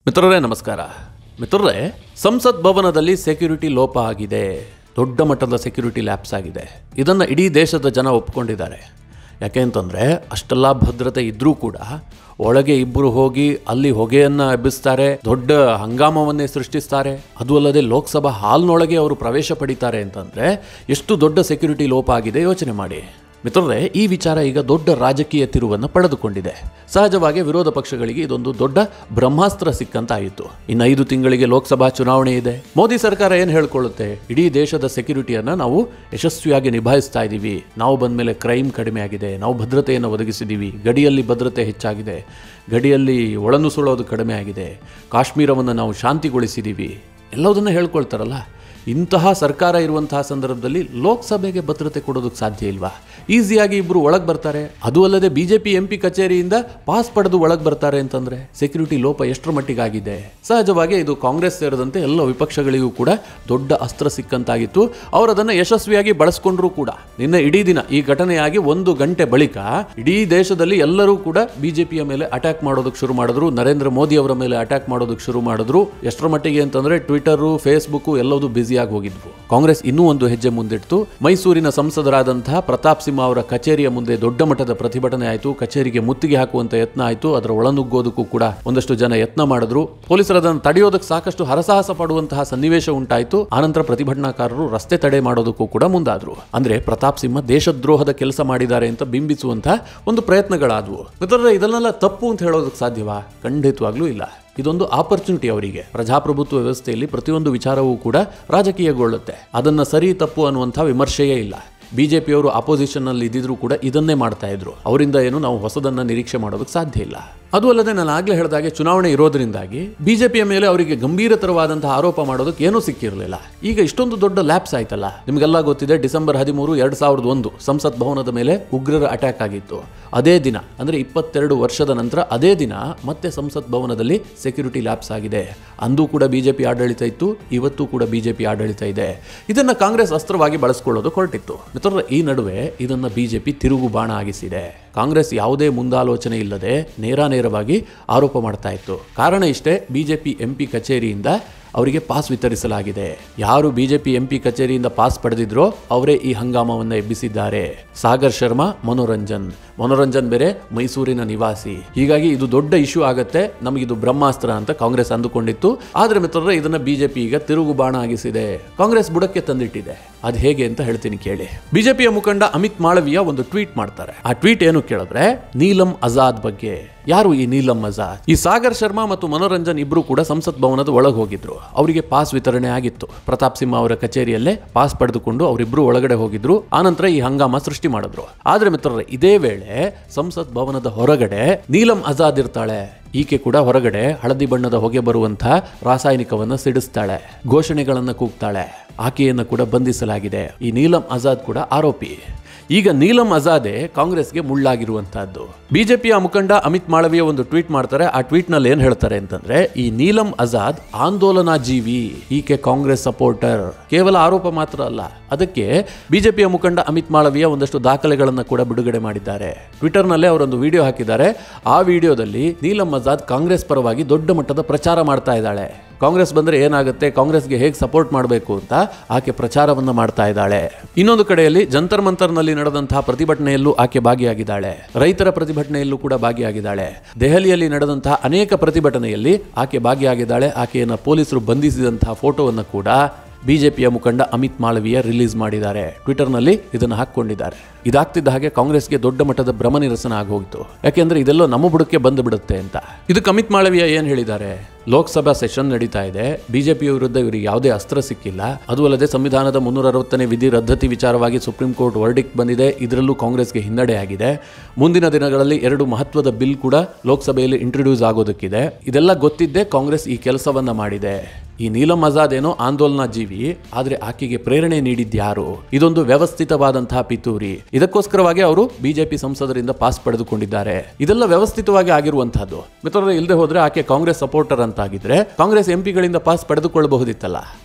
ಮಿತ್ರರೇ ನಮಸ್ಕಾರ ಮಿತ್ರರೇ ಸಂಸತ್ ಭವನದಲ್ಲಿ ಸೆಕ್ಯೂರಿಟಿ ಲೋಪ ಆಗಿದೆ ದೊಡ್ಡ ಮಟ್ಟದ ಸೆಕ್ಯೂರಿಟಿ ಲ್ಯಾಪ್ಸ್ ಆಗಿದೆ ಇದನ್ನು ಇಡೀ ದೇಶದ ಜನ ಒಪ್ಕೊಂಡಿದ್ದಾರೆ ಯಾಕೆ ಅಂತಂದರೆ ಅಷ್ಟೆಲ್ಲ ಭದ್ರತೆ ಇದ್ದರೂ ಕೂಡ ಒಳಗೆ ಇಬ್ಬರು ಹೋಗಿ ಅಲ್ಲಿ ಹೊಗೆಯನ್ನು ಎಬ್ಬಿಸ್ತಾರೆ ದೊಡ್ಡ ಹಂಗಾಮವನ್ನೇ ಸೃಷ್ಟಿಸ್ತಾರೆ ಅದು ಅಲ್ಲದೆ ಲೋಕಸಭಾ ಹಾಲ್ನೊಳಗೆ ಅವರು ಪ್ರವೇಶ ಪಡಿತಾರೆ ಅಂತಂದರೆ ಎಷ್ಟು ದೊಡ್ಡ ಸೆಕ್ಯೂರಿಟಿ ಲೋಪ ಆಗಿದೆ ಯೋಚನೆ ಮಾಡಿ ಮಿತ್ರರೇ ಈ ವಿಚಾರ ಈಗ ದೊಡ್ಡ ರಾಜಕೀಯ ತಿರುವನ್ನು ಪಡೆದುಕೊಂಡಿದೆ ಸಹಜವಾಗಿ ವಿರೋಧ ಪಕ್ಷಗಳಿಗೆ ಇದೊಂದು ದೊಡ್ಡ ಬ್ರಹ್ಮಾಸ್ತ್ರ ಸಿಕ್ಕಂತಾಯಿತು ಇನ್ನು ಐದು ತಿಂಗಳಿಗೆ ಲೋಕಸಭಾ ಚುನಾವಣೆ ಇದೆ ಮೋದಿ ಸರ್ಕಾರ ಏನು ಹೇಳ್ಕೊಳ್ಳುತ್ತೆ ಇಡೀ ದೇಶದ ಸೆಕ್ಯೂರಿಟಿಯನ್ನು ನಾವು ಯಶಸ್ವಿಯಾಗಿ ನಿಭಾಯಿಸ್ತಾ ಇದ್ದೀವಿ ನಾವು ಬಂದ ಮೇಲೆ ಕ್ರೈಮ್ ಕಡಿಮೆ ಆಗಿದೆ ನಾವು ಭದ್ರತೆಯನ್ನು ಒದಗಿಸಿದ್ದೀವಿ ಗಡಿಯಲ್ಲಿ ಭದ್ರತೆ ಹೆಚ್ಚಾಗಿದೆ ಗಡಿಯಲ್ಲಿ ಒಳನುಸುಳೋದು ಕಡಿಮೆ ಆಗಿದೆ ಕಾಶ್ಮೀರವನ್ನು ನಾವು ಶಾಂತಿಗೊಳಿಸಿದ್ದೀವಿ ಎಲ್ಲದನ್ನು ಹೇಳ್ಕೊಳ್ತಾರಲ್ಲ ಇಂತಹ ಸರ್ಕಾರ ಇರುವಂತಹ ಸಂದರ್ಭದಲ್ಲಿ ಲೋಕಸಭೆಗೆ ಭದ್ರತೆ ಕೊಡೋದಕ್ಕೆ ಸಾಧ್ಯ ಇಲ್ವಾ ಈಸಿಯಾಗಿ ಇಬ್ಬರು ಒಳಗೆ ಬರ್ತಾರೆ ಅದು ಅಲ್ಲದೆ ಬಿಜೆಪಿ ಎಂ ಪಿ ಕಚೇರಿಯಿಂದ ಪಾಸ್ ಪಡೆದು ಒಳಗೆ ಬರ್ತಾರೆ ಅಂತಂದ್ರೆ ಸೆಕ್ಯೂರಿಟಿ ಲೋಪ ಎಷ್ಟರ ಮಟ್ಟಿಗಾಗಿದೆ ಸಹಜವಾಗಿ ಇದು ಕಾಂಗ್ರೆಸ್ ಸೇರಿದಂತೆ ಎಲ್ಲ ವಿಪಕ್ಷಗಳಿಗೂ ಕೂಡ ದೊಡ್ಡ ಅಸ್ತ್ರ ಸಿಕ್ಕಂತಾಗಿತ್ತು ಅವರು ಅದನ್ನು ಯಶಸ್ವಿಯಾಗಿ ಬಳಸ್ಕೊಂಡ್ರು ಕೂಡ ನಿನ್ನೆ ಇಡೀ ದಿನ ಈ ಘಟನೆಯಾಗಿ ಒಂದು ಗಂಟೆ ಬಳಿಕ ಇಡೀ ದೇಶದಲ್ಲಿ ಎಲ್ಲರೂ ಕೂಡ ಬಿಜೆಪಿಯ ಮೇಲೆ ಅಟ್ಯಾಕ್ ಮಾಡೋದಕ್ಕೆ ಶುರು ಮಾಡಿದ್ರು ನರೇಂದ್ರ ಮೋದಿ ಅವರ ಮೇಲೆ ಅಟ್ಯಾಕ್ ಮಾಡೋದಕ್ಕೆ ಶುರು ಮಾಡಿದ್ರು ಎಷ್ಟರ ಮಟ್ಟಿಗೆ ಅಂತಂದ್ರೆ ಟ್ವಿಟರ್ ಫೇಸ್ಬುಕ್ ಎಲ್ಲವೂ ಬ್ಯುಸಿಯಾಗಿ ಹೋಗಿದ್ವು ಕಾಂಗ್ರೆಸ್ ಇನ್ನೂ ಒಂದು ಹೆಜ್ಜೆ ಮುಂದಿಟ್ಟು ಮೈಸೂರಿನ ಸಂಸದರಾದಂತಹ ಪ್ರತಾಪ್ ಸಿಂಹ ಅವರ ಕಚೇರಿಯ ಮುಂದೆ ದೊಡ್ಡ ಮಟ್ಟದ ಪ್ರತಿಭಟನೆ ಆಯಿತು ಕಚೇರಿಗೆ ಮುತ್ತಿಗೆ ಹಾಕುವಂತ ಯತ್ನ ಆಯಿತು ಅದರ ಒಳನುಗ್ಗೋದಕ್ಕೂ ಕೂಡ ಒಂದಷ್ಟು ಜನ ಯತ್ನ ಮಾಡಿದ್ರು ಪೊಲೀಸರು ಅದನ್ನು ತಡೆಯೋದಕ್ಕೆ ಸಾಕಷ್ಟು ಹರಸಾಹಸ ಪಡುವಂತಹ ಸನ್ನಿವೇಶ ಉಂಟಾಯಿತು ಆನಂತರ ಪ್ರತಿಭಟನಾಕಾರರು ರಸ್ತೆ ತಡೆ ಮಾಡೋದಕ್ಕೂ ಕೂಡ ಮುಂದಾದ್ರು ಅಂದ್ರೆ ಪ್ರತಾಪ್ ಸಿಂಹ ದೇಶದ್ರೋಹದ ಕೆಲಸ ಮಾಡಿದ್ದಾರೆ ಅಂತ ಬಿಂಬಿಸುವಂತಹ ಒಂದು ಪ್ರಯತ್ನಗಳಾದವು ಮಿತ್ರರೇ ಇದನ್ನೆಲ್ಲ ತಪ್ಪು ಅಂತ ಹೇಳೋದಕ್ಕೆ ಸಾಧ್ಯವಾ ಖಂಡಿತವಾಗ್ಲೂ ಇಲ್ಲ ಇದೊಂದು ಆಪರ್ಚುನಿಟಿ ಅವರಿಗೆ ಪ್ರಜಾಪ್ರಭುತ್ವ ವ್ಯವಸ್ಥೆಯಲ್ಲಿ ಪ್ರತಿಯೊಂದು ವಿಚಾರವೂ ಕೂಡ ರಾಜಕೀಯಗೊಳ್ಳುತ್ತೆ ಅದನ್ನ ಸರಿ ತಪ್ಪು ಅನ್ನುವಂಥ ವಿಮರ್ಶೆಯೇ ಇಲ್ಲ ಬಿಜೆಪಿಯವರು ಅಪೋಸಿಷನ್ನಲ್ಲಿ ಇದ್ದಿದ್ರು ಕೂಡ ಇದನ್ನೇ ಮಾಡ್ತಾ ಇದ್ರು ಅವರಿಂದ ಏನು ನಾವು ಹೊಸದನ್ನ ನಿರೀಕ್ಷೆ ಮಾಡೋದಕ್ಕೆ ಸಾಧ್ಯ ಇಲ್ಲ ಅದು ಅಲ್ಲದೆ ನಾನು ಆಗ್ಲೇ ಹೇಳಿದಾಗೆ ಚುನಾವಣೆ ಇರೋದ್ರಿಂದಾಗಿ ಬಿಜೆಪಿಯ ಮೇಲೆ ಅವರಿಗೆ ಗಂಭೀರತರವಾದಂತಹ ಆರೋಪ ಮಾಡೋದಕ್ಕೆ ಏನೂ ಸಿಕ್ಕಿರಲಿಲ್ಲ ಈಗ ಇಷ್ಟೊಂದು ದೊಡ್ಡ ಲ್ಯಾಪ್ಸ್ ಆಯ್ತಲ್ಲ ನಿಮಗೆಲ್ಲ ಗೊತ್ತಿದೆ ಡಿಸೆಂಬರ್ ಹದಿಮೂರು ಎರಡ್ ಸಾವಿರದ ಒಂದು ಸಂಸತ್ ಭವನದ ಮೇಲೆ ಉಗ್ರರ ಅಟ್ಯಾಕ್ ಆಗಿತ್ತು ಅದೇ ದಿನ ಅಂದ್ರೆ ಇಪ್ಪತ್ತೆರಡು ವರ್ಷದ ನಂತರ ಅದೇ ದಿನ ಮತ್ತೆ ಸಂಸತ್ ಭವನದಲ್ಲಿ ಸೆಕ್ಯೂರಿಟಿ ಲ್ಯಾಪ್ಸ್ ಆಗಿದೆ ಅಂದು ಕೂಡ ಬಿಜೆಪಿ ಆಡಳಿತ ಇತ್ತು ಇವತ್ತು ಕೂಡ ಬಿಜೆಪಿ ಆಡಳಿತ ಇದೆ ಇದನ್ನ ಕಾಂಗ್ರೆಸ್ ಅಸ್ತ್ರವಾಗಿ ಬಳಸಿಕೊಳ್ಳೋದು ಹೊರಟಿತ್ತು ಮಿತ್ರರ ಈ ನಡುವೆ ಇದನ್ನ ಬಿಜೆಪಿ ತಿರುಗು ಬಾಣ ಆಗಿಸಿದೆ ಕಾಂಗ್ರೆಸ್ ಯಾವುದೇ ಮುಂದಾಲೋಚನೆ ಇಲ್ಲದೆ ನೇರಾನೇರವಾಗಿ ಆರೋಪ ಮಾಡ್ತಾ ಇತ್ತು ಕಾರಣ ಇಷ್ಟೇ ಬಿಜೆಪಿ ಎಂಪಿ ಕಚೇರಿಯಿಂದ ಅವರಿಗೆ ಪಾಸ್ ವಿತರಿಸಲಾಗಿದೆ ಯಾರು ಬಿಜೆಪಿ ಎಂಪಿ ಕಚೇರಿಯಿಂದ ಪಾಸ್ ಪಡೆದಿದ್ರೋ ಅವರೇ ಈ ಹಂಗಾಮವನ್ನು ಎಬ್ಬಿಸಿದ್ದಾರೆ ಸಾಗರ್ ಶರ್ಮಾ ಮನೋರಂಜನ್ ಮನೋರಂಜನ್ ಬೇರೆ ಮೈಸೂರಿನ ನಿವಾಸಿ ಹೀಗಾಗಿ ಇದು ದೊಡ್ಡ ಇಶ್ಯೂ ಆಗತ್ತೆ ನಮಗಿದು ಬ್ರಹ್ಮಾಸ್ತ್ರ ಅಂತ ಕಾಂಗ್ರೆಸ್ ಅಂದುಕೊಂಡಿತ್ತು ಆದ್ರೆ ಮಿತ್ರರೇ ಇದನ್ನ ಬಿಜೆಪಿ ಈಗ ತಿರುಗು ಬಾಣ ಆಗಿಸಿದೆ ಕಾಂಗ್ರೆಸ್ ಬುಡಕ್ಕೆ ತಂದಿಟ್ಟಿದೆ ಅದು ಹೇಗೆ ಅಂತ ಹೇಳ್ತೀನಿ ಕೇಳಿ ಬಿಜೆಪಿಯ ಮುಖಂಡ ಅಮಿತ್ ಮಾಳವಿಯ ಒಂದು ಟ್ವೀಟ್ ಮಾಡ್ತಾರೆ ಆ ಟ್ವೀಟ್ ಏನು ಕೇಳಿದ್ರೆ ನೀಲಂ ಆಜಾದ್ ಬಗ್ಗೆ ಯಾರು ಈ ನೀಲಂ ಆಜಾದ್ ಈ ಸಾಗರ್ ಶರ್ಮಾ ಮತ್ತು ಮನೋರಂಜನ್ ಇಬ್ರು ಕೂಡ ಸಂಸತ್ ಭವನದ ಒಳಗೆ ಹೋಗಿದ್ರು ಅವರಿಗೆ ಪಾಸ್ ವಿತರಣೆ ಆಗಿತ್ತು ಪ್ರತಾಪ್ ಸಿಂಹ ಅವರ ಕಚೇರಿಯಲ್ಲೇ ಪಾಸ್ ಪಡೆದುಕೊಂಡು ಅವರಿಬ್ರು ಒಳಗಡೆ ಹೋಗಿದ್ರು ಆನಂತರ ಈ ಹಂಗಾಮ ಸೃಷ್ಟಿ ಮಾಡಿದ್ರು ಆದ್ರೆ ಮಿತ್ರರೇ ಇದೇ ವೇಳೆ ಸಂಸತ್ ಭವನದ ಹೊರಗಡೆ ನೀಲಂ ಆಜಾದ್ ಇರ್ತಾಳೆ ಈಕೆ ಕೂಡ ಹೊರಗಡೆ ಹಳದಿ ಬಣ್ಣದ ಹೊಗೆ ಬರುವಂತ ರಾಸಾಯನಿಕವನ್ನ ಸಿಡಿಸ್ತಾಳೆ ಘೋಷಣೆಗಳನ್ನ ಕೂಗ್ತಾಳೆ ಆಕೆಯನ್ನು ಕೂಡ ಬಂಧಿಸಲಾಗಿದೆ ಈ ನೀಲಂ ಆಜಾದ್ ಕೂಡ ಆರೋಪಿ ಈಗ ನೀಲಂ ಆಜಾದೆ ಕಾಂಗ್ರೆಸ್ಗೆ ಮುಳ್ಳಾಗಿರುವಂತಹದ್ದು ಬಿಜೆಪಿಯ ಮುಖಂಡ ಅಮಿತ್ ಮಾಳವಿಯ ಒಂದು ಟ್ವೀಟ್ ಮಾಡ್ತಾರೆ ಆ ಟ್ವೀಟ್ ನಲ್ಲಿ ಏನ್ ಹೇಳ್ತಾರೆ ಅಂತಂದ್ರೆ ಈ ನೀಲಂ ಆಜಾದ್ ಆಂದೋಲನಾ ಜೀವಿ ಈಕೆ ಕಾಂಗ್ರೆಸ್ ಸಪೋರ್ಟರ್ ಕೇವಲ ಆರೋಪ ಮಾತ್ರ ಅಲ್ಲ ಅದಕ್ಕೆ ಬಿಜೆಪಿಯ ಮುಖಂಡ ಅಮಿತ್ ಮಾಳವಿಯ ಒಂದಷ್ಟು ದಾಖಲೆಗಳನ್ನು ಕೂಡ ಬಿಡುಗಡೆ ಮಾಡಿದ್ದಾರೆ ಟ್ವಿಟರ್ ನಲ್ಲೇ ಅವರೊಂದು ವಿಡಿಯೋ ಹಾಕಿದ್ದಾರೆ ಆ ವಿಡಿಯೋದಲ್ಲಿ ನೀಲಂ ಆಜಾದ್ ಕಾಂಗ್ರೆಸ್ ಪರವಾಗಿ ದೊಡ್ಡ ಮಟ್ಟದ ಪ್ರಚಾರ ಮಾಡ್ತಾ ಇದ್ದಾಳೆ ಕಾಂಗ್ರೆಸ್ ಬಂದ್ರೆ ಏನಾಗುತ್ತೆ ಕಾಂಗ್ರೆಸ್ಗೆ ಹೇಗೆ ಸಪೋರ್ಟ್ ಮಾಡಬೇಕು ಅಂತ ಆಕೆ ಪ್ರಚಾರವನ್ನ ಮಾಡ್ತಾ ಇದ್ದಾಳೆ ಇನ್ನೊಂದು ಕಡೆಯಲ್ಲಿ ಜಂತರ್ ಮಂತರ್ನಲ್ಲಿ ನಡೆದಂತಹ ಪ್ರತಿಭಟನೆಯಲ್ಲೂ ಆಕೆ ಭಾಗಿಯಾಗಿದ್ದಾಳೆ ರೈತರ ಪ್ರತಿಭಟನೆಯಲ್ಲೂ ಕೂಡ ಭಾಗಿಯಾಗಿದ್ದಾಳೆ ದೆಹಲಿಯಲ್ಲಿ ನಡೆದಂತಹ ಅನೇಕ ಪ್ರತಿಭಟನೆಯಲ್ಲಿ ಆಕೆ ಭಾಗಿಯಾಗಿದ್ದಾಳೆ ಆಕೆಯನ್ನು ಪೊಲೀಸರು ಬಂಧಿಸಿದಂತಹ ಫೋಟೋವನ್ನು ಕೂಡ ಬಿಜೆಪಿಯ ಮುಖಂಡ ಅಮಿತ್ ಮಾಳವಿಯ ರಿಲೀಸ್ ಮಾಡಿದ್ದಾರೆ ಟ್ವಿಟರ್ನಲ್ಲಿ ಇದನ್ನು ಹಾಕೊಂಡಿದ್ದಾರೆ ಇದಾಗ್ತಿದ್ದ ಹಾಗೆ ಕಾಂಗ್ರೆಸ್ಗೆ ದೊಡ್ಡ ಮಟ್ಟದ ಭ್ರಮ ನಿರಸನ ಆಗೋಗಿತ್ತು ಯಾಕೆಂದ್ರೆ ಇದೆಲ್ಲೋ ನಮ್ಮ ಬುಡಕ್ಕೆ ಬಂದು ಬಿಡುತ್ತೆ ಅಂತ ಇದಕ್ಕೆ ಅಮಿತ್ ಮಾಳವಿಯ ಏನ್ ಹೇಳಿದ್ದಾರೆ ಲೋಕಸಭಾ ಸೆಷನ್ ನಡೀತಾ ಇದೆ ಬಿಜೆಪಿ ವಿರುದ್ಧ ಇವರಿಗೆ ಯಾವುದೇ ಅಸ್ತ್ರ ಸಿಕ್ಕಿಲ್ಲ ಅದು ಅಲ್ಲದೆ ಸಂವಿಧಾನದ ಮುನ್ನೂರ ಅರವತ್ತನೇ ವಿಧಿ ರದ್ದತಿ ವಿಚಾರವಾಗಿ ಸುಪ್ರೀಂ ಕೋರ್ಟ್ ವರ್ಡಿಕ್ ಬಂದಿದೆ ಇದರಲ್ಲೂ ಕಾಂಗ್ರೆಸ್ಗೆ ಹಿನ್ನಡೆ ಆಗಿದೆ ಮುಂದಿನ ದಿನಗಳಲ್ಲಿ ಎರಡು ಮಹತ್ವದ ಬಿಲ್ ಕೂಡ ಲೋಕಸಭೆಯಲ್ಲಿ ಇಂಟ್ರೊಡ್ಯೂಸ್ ಆಗೋದಕ್ಕಿದೆ ಇದೆಲ್ಲ ಗೊತ್ತಿದ್ದೇ ಕಾಂಗ್ರೆಸ್ ಈ ಕೆಲಸವನ್ನ ಮಾಡಿದೆ ಈ ನೀಲಂ ಆಜಾದ್ ಏನೋ ಆಂದೋಲನ ಜೀವಿ ಆದ್ರೆ ಆಕೆಗೆ ಪ್ರೇರಣೆ ನೀಡಿದ್ಯಾರು ಇದೊಂದು ವ್ಯವಸ್ಥಿತವಾದಂತಹ ಪಿತೂರಿ ಇದಕ್ಕೋಸ್ಕರವಾಗಿ ಅವರು ಬಿಜೆಪಿ ಸಂಸದರಿಂದ ಪಾಸ್ ಪಡೆದುಕೊಂಡಿದ್ದಾರೆ ಇದೆಲ್ಲ ವ್ಯವಸ್ಥಿತವಾಗಿ ಆಗಿರುವಂತಹದ್ದು ಮಿತ್ರರೇ ಇಲ್ಲದೆ ಹೋದ್ರೆ ಆಕೆ ಕಾಂಗ್ರೆಸ್ ಸಪೋರ್ಟರ್ ಅಂತಾಗಿದ್ರೆ ಕಾಂಗ್ರೆಸ್ ಎಂಪಿಗಳಿಂದ ಪಾಸ್ ಪಡೆದುಕೊಳ್ಳಬಹುದಿತ್ತಲ್ಲ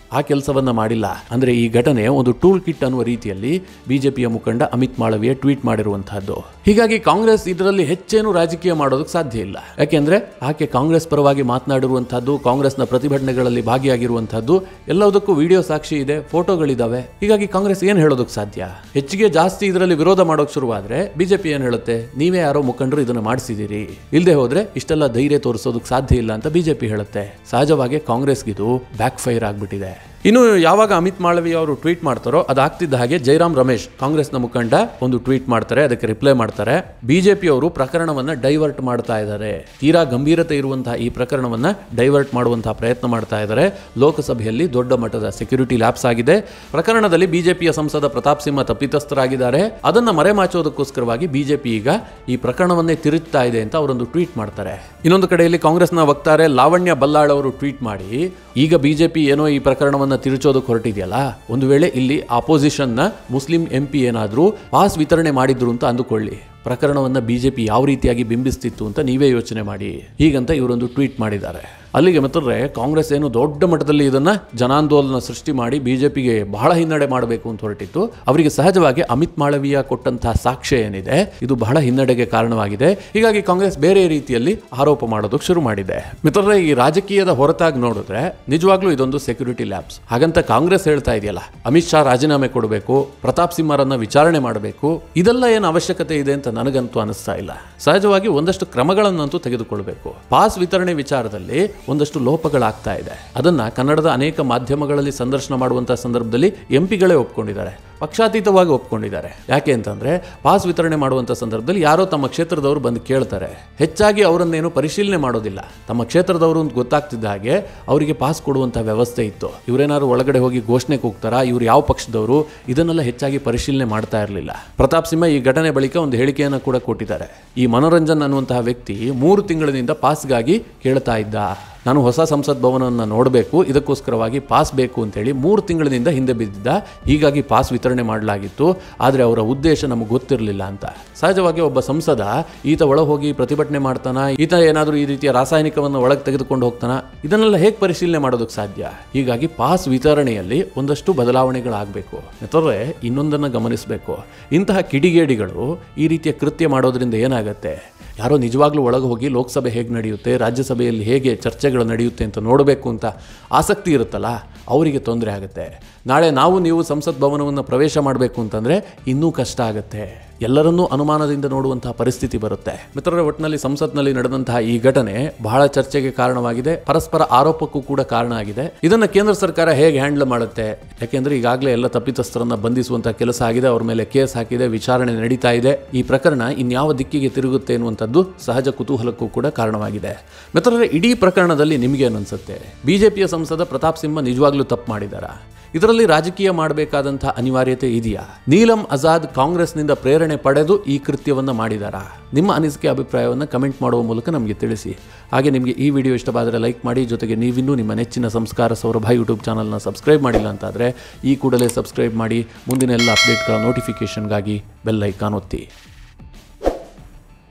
ಆ ಕೆಲಸವನ್ನ ಮಾಡಿಲ್ಲ ಅಂದ್ರೆ ಈ ಘಟನೆ ಒಂದು ಟೂಲ್ ಕಿಟ್ ಅನ್ನುವ ರೀತಿಯಲ್ಲಿ ಬಿಜೆಪಿಯ ಮುಖಂಡ ಅಮಿತ್ ಮಾಳವಿಯ ಟ್ವೀಟ್ ಮಾಡಿರುವಂತಹದ್ದು ಹೀಗಾಗಿ ಕಾಂಗ್ರೆಸ್ ಇದರಲ್ಲಿ ಹೆಚ್ಚೇನು ರಾಜಕೀಯ ಮಾಡೋದಕ್ಕೆ ಸಾಧ್ಯ ಇಲ್ಲ ಯಾಕೆಂದ್ರೆ ಆಕೆ ಕಾಂಗ್ರೆಸ್ ಪರವಾಗಿ ಮಾತನಾಡಿರುವಂತಹದ್ದು ಕಾಂಗ್ರೆಸ್ನ ಪ್ರತಿಭಟನೆಗಳಲ್ಲಿ ಭಾಗಿಯಾಗಿರುವಂತಹದ್ದು ಎಲ್ಲದಕ್ಕೂ ವಿಡಿಯೋ ಸಾಕ್ಷಿ ಇದೆ ಫೋಟೋಗಳಿದಾವೆ ಹೀಗಾಗಿ ಕಾಂಗ್ರೆಸ್ ಏನ್ ಹೇಳೋದಕ್ಕೆ ಸಾಧ್ಯ ಹೆಚ್ಚಿಗೆ ಜಾಸ್ತಿ ಇದರಲ್ಲಿ ವಿರೋಧ ಮಾಡೋಕೆ ಶುರುವಾದ್ರೆ ಬಿಜೆಪಿ ಏನ್ ಹೇಳುತ್ತೆ ನೀವೇ ಯಾರೋ ಮುಖಂಡರು ಇದನ್ನ ಮಾಡಿಸಿದಿರಿ ಇಲ್ಲದೆ ಹೋದ್ರೆ ಇಷ್ಟೆಲ್ಲ ಧೈರ್ಯ ತೋರಿಸೋದಕ್ಕೆ ಸಾಧ್ಯ ಇಲ್ಲ ಅಂತ ಬಿಜೆಪಿ ಹೇಳುತ್ತೆ ಸಹಜವಾಗಿ ಕಾಂಗ್ರೆಸ್ಗಿದು ಬ್ಯಾಕ್ ಫೈರ್ ಆಗ್ಬಿಟ್ಟಿದೆ ಇನ್ನು ಯಾವಾಗ ಅಮಿತ್ ಮಾಳವಿ ಅವರು ಟ್ವೀಟ್ ಮಾಡ್ತಾರೋ ಅದಾಗ್ತಿದ್ದ ಹಾಗೆ ಜೈರಾಮ್ ರಮೇಶ್ ಕಾಂಗ್ರೆಸ್ನ ಮುಖಂಡ ಒಂದು ಟ್ವೀಟ್ ಮಾಡ್ತಾರೆ ಅದಕ್ಕೆ ರಿಪ್ಲೈ ಮಾಡ್ತಾರೆ ಬಿಜೆಪಿ ಅವರು ಪ್ರಕರಣವನ್ನ ಡೈವರ್ಟ್ ಮಾಡ್ತಾ ಇದ್ದಾರೆ ತೀರಾ ಗಂಭೀರತೆ ಇರುವಂತಹ ಈ ಪ್ರಕರಣವನ್ನ ಡೈವರ್ಟ್ ಮಾಡುವಂತಹ ಪ್ರಯತ್ನ ಮಾಡ್ತಾ ಇದ್ದಾರೆ ಲೋಕಸಭೆಯಲ್ಲಿ ದೊಡ್ಡ ಮಟ್ಟದ ಸೆಕ್ಯೂರಿಟಿ ಲ್ಯಾಪ್ಸ್ ಆಗಿದೆ ಪ್ರಕರಣದಲ್ಲಿ ಬಿಜೆಪಿಯ ಸಂಸದ ಪ್ರತಾಪ್ ಸಿಂಹ ತಪ್ಪಿತಸ್ಥರಾಗಿದ್ದಾರೆ ಅದನ್ನ ಮರೆಮಾಚೋದಕ್ಕೋಸ್ಕರವಾಗಿ ಬಿಜೆಪಿ ಈಗ ಈ ಪ್ರಕರಣವನ್ನೇ ತಿರುಗ್ತಾ ಇದೆ ಅಂತ ಅವರೊಂದು ಟ್ವೀಟ್ ಮಾಡ್ತಾರೆ ಇನ್ನೊಂದು ಕಡೆಯಲ್ಲಿ ಕಾಂಗ್ರೆಸ್ನ ವಕ್ತಾರೆ ಲಾವಣ್ಯ ಬಲ್ಲಾಳ್ ಅವರು ಟ್ವೀಟ್ ಮಾಡಿ ಈಗ ಬಿಜೆಪಿ ಏನೋ ಈ ಪ್ರಕರಣವನ್ನ ತಿರುಚೋದಕ್ಕೆ ಹೊರಟಿದೆಯಲ್ಲ ಒಂದು ವೇಳೆ ಇಲ್ಲಿ ಆಪೋಸಿಷನ್ನ ಮುಸ್ಲಿಂ ಎಂ ಪಿ ಏನಾದರೂ ಪಾಸ್ ವಿತರಣೆ ಮಾಡಿದ್ರು ಅಂತ ಅಂದುಕೊಳ್ಳಿ ಪ್ರಕರಣವನ್ನ ಬಿಜೆಪಿ ಯಾವ ರೀತಿಯಾಗಿ ಬಿಂಬಿಸ್ತಿತ್ತು ಅಂತ ನೀವೇ ಯೋಚನೆ ಮಾಡಿ ಹೀಗಂತ ಇವರೊಂದು ಟ್ವೀಟ್ ಮಾಡಿದ್ದಾರೆ ಅಲ್ಲಿಗೆ ಮತ್ತಂದ್ರೆ ಕಾಂಗ್ರೆಸ್ ಏನು ದೊಡ್ಡ ಮಟ್ಟದಲ್ಲಿ ಇದನ್ನ ಜನಾಂದೋಲನ ಸೃಷ್ಟಿ ಮಾಡಿ ಬಿಜೆಪಿಗೆ ಬಹಳ ಹಿನ್ನಡೆ ಮಾಡಬೇಕು ಅಂತ ಹೊರಟಿತ್ತು ಅವರಿಗೆ ಸಹಜವಾಗಿ ಅಮಿತ್ ಮಾಳವಿಯ ಕೊಟ್ಟಂತಹ ಸಾಕ್ಷ್ಯ ಏನಿದೆ ಇದು ಬಹಳ ಹಿನ್ನಡೆಗೆ ಕಾರಣವಾಗಿದೆ ಹೀಗಾಗಿ ಕಾಂಗ್ರೆಸ್ ಬೇರೆ ರೀತಿಯಲ್ಲಿ ಆರೋಪ ಮಾಡೋದಕ್ಕೆ ಶುರು ಮಾಡಿದೆ ಮಿತ್ರರೇ ಈ ರಾಜಕೀಯದ ಹೊರತಾಗಿ ನೋಡಿದ್ರೆ ನಿಜವಾಗ್ಲೂ ಇದೊಂದು ಸೆಕ್ಯೂರಿಟಿ ಲ್ಯಾಬ್ಸ್ ಹಾಗಂತ ಕಾಂಗ್ರೆಸ್ ಹೇಳ್ತಾ ಇದೆಯಲ್ಲ ಅಮಿತ್ ಶಾ ರಾಜೀನಾಮೆ ಕೊಡಬೇಕು ಪ್ರತಾಪ್ ಸಿಂಹರನ್ನ ವಿಚಾರಣೆ ಮಾಡಬೇಕು ಇದೆಲ್ಲ ಏನು ಅವಶ್ಯಕತೆ ಇದೆ ಅಂತ ನನಗಂತೂ ಅನಿಸ್ತಾ ಇಲ್ಲ ಸಹಜವಾಗಿ ಒಂದಷ್ಟು ಕ್ರಮಗಳನ್ನಂತೂ ತೆಗೆದುಕೊಳ್ಬೇಕು ಪಾಸ್ ವಿತರಣೆ ವಿಚಾರದಲ್ಲಿ ಒಂದಷ್ಟು ಲೋಪಗಳಾಗ್ತಾ ಇದೆ ಅದನ್ನ ಕನ್ನಡದ ಅನೇಕ ಮಾಧ್ಯಮಗಳಲ್ಲಿ ಸಂದರ್ಶನ ಮಾಡುವಂತಹ ಸಂದರ್ಭದಲ್ಲಿ ಎಂಪಿಗಳೇ ಒಪ್ಕೊಂಡಿದ್ದಾರೆ ಪಕ್ಷಾತೀತವಾಗಿ ಒಪ್ಕೊಂಡಿದ್ದಾರೆ ಯಾಕೆ ಅಂತಂದ್ರೆ ಪಾಸ್ ವಿತರಣೆ ಮಾಡುವಂಥ ಸಂದರ್ಭದಲ್ಲಿ ಯಾರೋ ತಮ್ಮ ಕ್ಷೇತ್ರದವರು ಬಂದು ಕೇಳ್ತಾರೆ ಹೆಚ್ಚಾಗಿ ಅವರನ್ನೇನು ಪರಿಶೀಲನೆ ಮಾಡೋದಿಲ್ಲ ತಮ್ಮ ಕ್ಷೇತ್ರದವರು ಅಂತ ಗೊತ್ತಾಗ್ತಿದ್ದ ಹಾಗೆ ಅವರಿಗೆ ಪಾಸ್ ಕೊಡುವಂಥ ವ್ಯವಸ್ಥೆ ಇತ್ತು ಇವರೇನಾದ್ರು ಒಳಗಡೆ ಹೋಗಿ ಘೋಷಣೆ ಕೂಗ್ತಾರಾ ಇವ್ರು ಯಾವ ಪಕ್ಷದವರು ಇದನ್ನೆಲ್ಲ ಹೆಚ್ಚಾಗಿ ಪರಿಶೀಲನೆ ಮಾಡ್ತಾ ಇರಲಿಲ್ಲ ಪ್ರತಾಪ್ ಸಿಂಹ ಈ ಘಟನೆ ಬಳಿಕ ಒಂದು ಹೇಳಿಕೆಯನ್ನು ಕೂಡ ಕೊಟ್ಟಿದ್ದಾರೆ ಈ ಮನೋರಂಜನ್ ಅನ್ನುವಂತಹ ವ್ಯಕ್ತಿ ಮೂರು ತಿಂಗಳಿನಿಂದ ಪಾಸ್ಗಾಗಿ ಕೇಳ್ತಾ ಇದ್ದ ನಾನು ಹೊಸ ಸಂಸತ್ ಭವನವನ್ನು ನೋಡಬೇಕು ಇದಕ್ಕೋಸ್ಕರವಾಗಿ ಪಾಸ್ ಬೇಕು ಅಂತೇಳಿ ಮೂರು ತಿಂಗಳಿನಿಂದ ಹಿಂದೆ ಬಿದ್ದಿದ್ದ ಹೀಗಾಗಿ ಪಾಸ್ ವಿತರಣೆ ಮಾಡಲಾಗಿತ್ತು ಆದರೆ ಅವರ ಉದ್ದೇಶ ನಮಗೆ ಗೊತ್ತಿರಲಿಲ್ಲ ಅಂತ ಸಹಜವಾಗಿ ಒಬ್ಬ ಸಂಸದ ಈತ ಒಳ ಹೋಗಿ ಪ್ರತಿಭಟನೆ ಮಾಡ್ತಾನ ಈತ ಏನಾದರೂ ಈ ರೀತಿಯ ರಾಸಾಯನಿಕವನ್ನು ಒಳಗೆ ತೆಗೆದುಕೊಂಡು ಹೋಗ್ತಾನ ಇದನ್ನೆಲ್ಲ ಹೇಗೆ ಪರಿಶೀಲನೆ ಮಾಡೋದಕ್ಕೆ ಸಾಧ್ಯ ಹೀಗಾಗಿ ಪಾಸ್ ವಿತರಣೆಯಲ್ಲಿ ಒಂದಷ್ಟು ಬದಲಾವಣೆಗಳಾಗಬೇಕು ಮಿತ್ರರೇ ಇನ್ನೊಂದನ್ನು ಗಮನಿಸಬೇಕು ಇಂತಹ ಕಿಡಿಗೇಡಿಗಳು ಈ ರೀತಿಯ ಕೃತ್ಯ ಮಾಡೋದ್ರಿಂದ ಏನಾಗುತ್ತೆ ಯಾರೋ ನಿಜವಾಗ್ಲೂ ಒಳಗೆ ಹೋಗಿ ಲೋಕಸಭೆ ಹೇಗೆ ನಡೆಯುತ್ತೆ ರಾಜ್ಯಸಭೆಯಲ್ಲಿ ಹೇಗೆ ಚರ್ಚೆಗಳು ನಡೆಯುತ್ತೆ ಅಂತ ನೋಡಬೇಕು ಅಂತ ಆಸಕ್ತಿ ಇರುತ್ತಲ್ಲ ಅವರಿಗೆ ತೊಂದರೆ ಆಗುತ್ತೆ ನಾಳೆ ನಾವು ನೀವು ಸಂಸತ್ ಭವನವನ್ನು ಪ್ರವೇಶ ಮಾಡಬೇಕು ಅಂತಂದರೆ ಇನ್ನೂ ಕಷ್ಟ ಆಗುತ್ತೆ ಎಲ್ಲರನ್ನೂ ಅನುಮಾನದಿಂದ ನೋಡುವಂತಹ ಪರಿಸ್ಥಿತಿ ಬರುತ್ತೆ ಮಿತ್ರರ ಒಟ್ಟಿನಲ್ಲಿ ಸಂಸತ್ನಲ್ಲಿ ನಡೆದಂತಹ ಈ ಘಟನೆ ಬಹಳ ಚರ್ಚೆಗೆ ಕಾರಣವಾಗಿದೆ ಪರಸ್ಪರ ಆರೋಪಕ್ಕೂ ಕೂಡ ಕಾರಣ ಆಗಿದೆ ಇದನ್ನ ಕೇಂದ್ರ ಸರ್ಕಾರ ಹೇಗೆ ಹ್ಯಾಂಡಲ್ ಮಾಡುತ್ತೆ ಯಾಕೆಂದ್ರೆ ಈಗಾಗಲೇ ಎಲ್ಲ ತಪ್ಪಿತಸ್ಥರನ್ನ ಬಂಧಿಸುವಂತಹ ಕೆಲಸ ಆಗಿದೆ ಅವ್ರ ಮೇಲೆ ಕೇಸ್ ಹಾಕಿದೆ ವಿಚಾರಣೆ ನಡೀತಾ ಇದೆ ಈ ಪ್ರಕರಣ ಇನ್ಯಾವ ದಿಕ್ಕಿಗೆ ತಿರುಗುತ್ತೆ ಎನ್ನುವಂಥದ್ದು ಸಹಜ ಕುತೂಹಲಕ್ಕೂ ಕೂಡ ಕಾರಣವಾಗಿದೆ ಮಿತ್ರರೇ ಇಡೀ ಪ್ರಕರಣದಲ್ಲಿ ನಿಮಗೆ ಅನಿಸುತ್ತೆ ಬಿಜೆಪಿಯ ಸಂಸದ ಪ್ರತಾಪ್ ಸಿಂಹ ನಿಜವಾಗ್ಲೂ ತಪ್ಪು ಮಾಡಿದಾರಾ ಇದರಲ್ಲಿ ರಾಜಕೀಯ ಮಾಡಬೇಕಾದಂತಹ ಅನಿವಾರ್ಯತೆ ಇದೆಯಾ ನೀಲಂ ಆಜಾದ್ ಕಾಂಗ್ರೆಸ್ನಿಂದ ಪ್ರೇರಣೆ ಪಡೆದು ಈ ಕೃತ್ಯವನ್ನು ಮಾಡಿದಾರಾ ನಿಮ್ಮ ಅನಿಸಿಕೆ ಅಭಿಪ್ರಾಯವನ್ನು ಕಮೆಂಟ್ ಮಾಡುವ ಮೂಲಕ ನಮಗೆ ತಿಳಿಸಿ ಹಾಗೆ ನಿಮಗೆ ಈ ವಿಡಿಯೋ ಇಷ್ಟವಾದರೆ ಲೈಕ್ ಮಾಡಿ ಜೊತೆಗೆ ನೀವಿನ್ನೂ ನಿಮ್ಮ ನೆಚ್ಚಿನ ಸಂಸ್ಕಾರ ಸೌರಭ ಯೂಟ್ಯೂಬ್ ಚಾನಲ್ನ ಸಬ್ಸ್ಕ್ರೈಬ್ ಮಾಡಿಲ್ಲ ಅಂತಾದರೆ ಈ ಕೂಡಲೇ ಸಬ್ಸ್ಕ್ರೈಬ್ ಮಾಡಿ ಮುಂದಿನ ಎಲ್ಲ ಅಪ್ಡೇಟ್ಗಳ ನೋಟಿಫಿಕೇಷನ್ಗಾಗಿ ಬೆಲ್ ಐಕಾನ್ ಒತ್ತಿ